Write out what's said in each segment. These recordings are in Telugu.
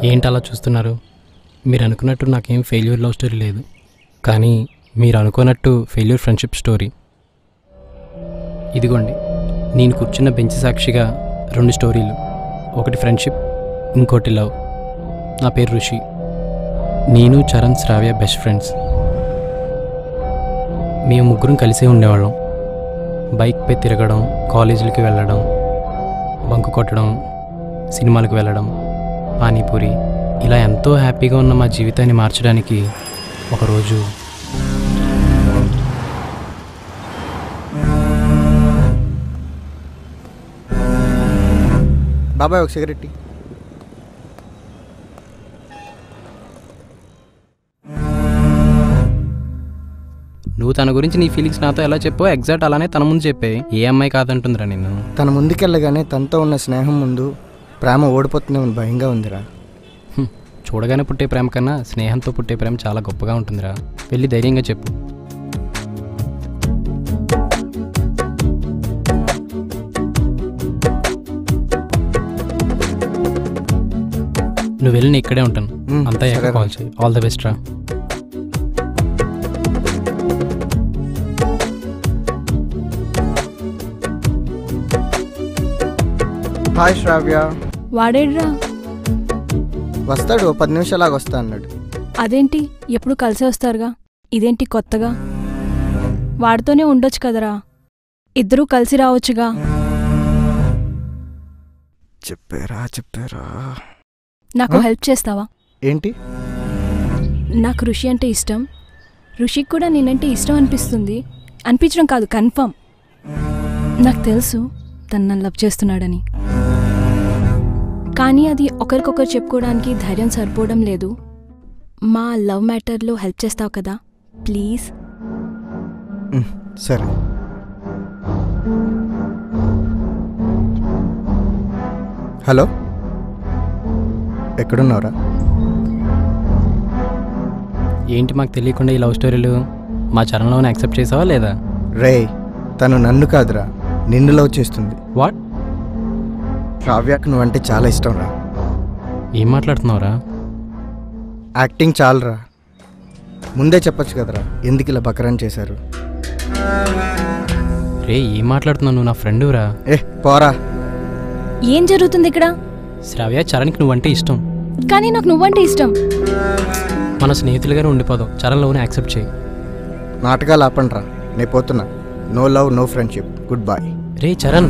ఏంటి అలా చూస్తున్నారు మీరు అనుకున్నట్టు నాకేం ఫెయిల్యూర్ లవ్ స్టోరీ లేదు కానీ మీరు అనుకున్నట్టు ఫెయిల్యూర్ ఫ్రెండ్షిప్ స్టోరీ ఇదిగోండి నేను కూర్చున్న బెంచ్ సాక్షిగా రెండు స్టోరీలు ఒకటి ఫ్రెండ్షిప్ ఇంకోటి లవ్ నా పేరు ఋషి నేను చరణ్ శ్రావ్య బెస్ట్ ఫ్రెండ్స్ మేము ముగ్గురం కలిసే ఉండేవాళ్ళం బైక్పై తిరగడం కాలేజీలకి వెళ్ళడం బంకు కొట్టడం సినిమాలకు వెళ్ళడం పానీపూరి ఇలా ఎంతో హ్యాపీగా ఉన్న మా జీవితాన్ని మార్చడానికి ఒకరోజు బాబాయ్ ఒక సిగరెట్ ఇయ్యి. నువ్వు తన గురించి నీ ఫీలింగ్స్ నాతో ఎలా చెప్పో ఎగ్జాక్ట్ అలానే తన ముందు చెప్పే ఏ అమ్మాయి కాదంటుందిరా నిన్ను తన ముందుకెళ్ళగానే తనతో ఉన్న స్నేహం ముందు ప్రేమ ఓడిపోతుందేమో భయంగా ఉందిరా హ్మ్. చూడగానే పుట్టే ప్రేమ కన్నా స్నేహంతో పుట్టే ప్రేమ చాలా గొప్పగా ఉంటుందిరా వెళ్ళి ధైర్యంగా చెప్పు నువ్వు వెళ్ళి నేను ఇక్కడే ఉంటాను మ్, అంతా అయ్యాక సరేరా. కాల్ చేయి ఆల్ ద బెస్ట్ రా హాయ్ శ్రావ్య వాడేడ్రా వస్తాడు ఓ పది నిమిషాలాగా వస్తా అన్నాడు అదేంటి ఎప్పుడు కలిసే వస్తారుగా ఇదేంటి కొత్తగా వాడితోనే ఉండొచ్చు కదరా ఇద్దరూ కలిసి రావచ్చుగా చెప్పారా చెప్పారా నాకు ఆ? హెల్ప్ చేస్తావా ఏంటి నాకు ఋషి అంటే ఇష్టం ఋషికి కూడా నేనంటే ఇష్టం అనిపిస్తుంది అనిపించడం కాదు కన్ఫర్మ్ నాకు తెలుసు తను నన్ను లవ్ చేస్తున్నాడని కానీ అది ఒకరికొకరు చెప్పుకోవడానికి ధైర్యం సరిపోవడం లేదు మా లవ్ మ్యాటర్లో హెల్ప్ చేస్తావు కదా ప్లీజ్ మ్, సరే హలో ఎక్కడున్నావురా ఏంటి మాకు తెలియకుండా ఈ లవ్ స్టోరీలు మా చరణంలోనే యాక్సెప్ట్ చేసావా లేదా రే తను నన్ను కాదురా నిన్ను లవ్ చేస్తుంది వాట్ శ్రావ్యకు నువ్వంటే చాలా ఇష్టం రా ఏం మాట్లాడుతున్నావురా యాక్టింగ్ చాలరా ముందే చెప్పొచ్చు కదరా ఎందుకు ఇలా బకరాన్ చేశారు రే ఏం మాట్లాడుతున్నావు నువ్వు నా ఫ్రెండురా ఏ పోరా ఏం జరుగుతుంది ఇక్కడ శ్రావ్య చరణ్కి నువ్వంటే ఇష్టం కానీ నాకు నువ్వంటే ఇష్టం మన స్నేహితులుగానే ఉండిపోదాం చరణ్లోనే యాక్సెప్ట్ చేయి నాటకాలు ఆపండ్రా నేను పోతున్నా no love no friendship good bye రే చరణ్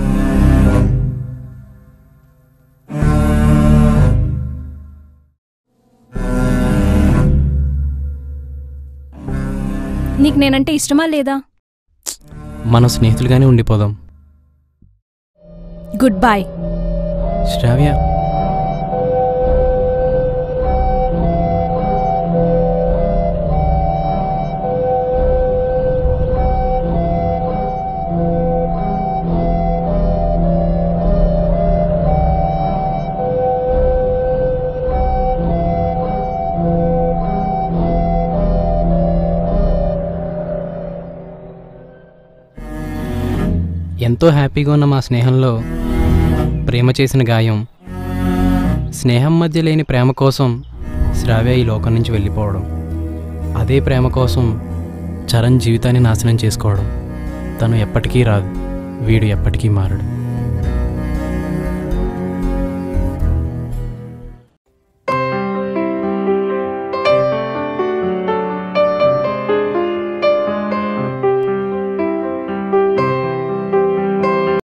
నీకు నేనంటే ఇష్టమా లేదా మనం స్నేహితులుగానే ఉండిపోదాం గుడ్ బాయ్ శ్రావ్య ఎంతో హ్యాపీగా ఉన్న మా స్నేహంలో ప్రేమ చేసిన గాయం స్నేహం మధ్య లేని ప్రేమ కోసం శ్రావ్య ఈ లోకం నుంచి వెళ్ళిపోవడం అదే ప్రేమ కోసం చరణ్ జీవితాన్ని నాశనం చేసుకోవడం తను ఎప్పటికీ రాదు వీడు ఎప్పటికీ మారడు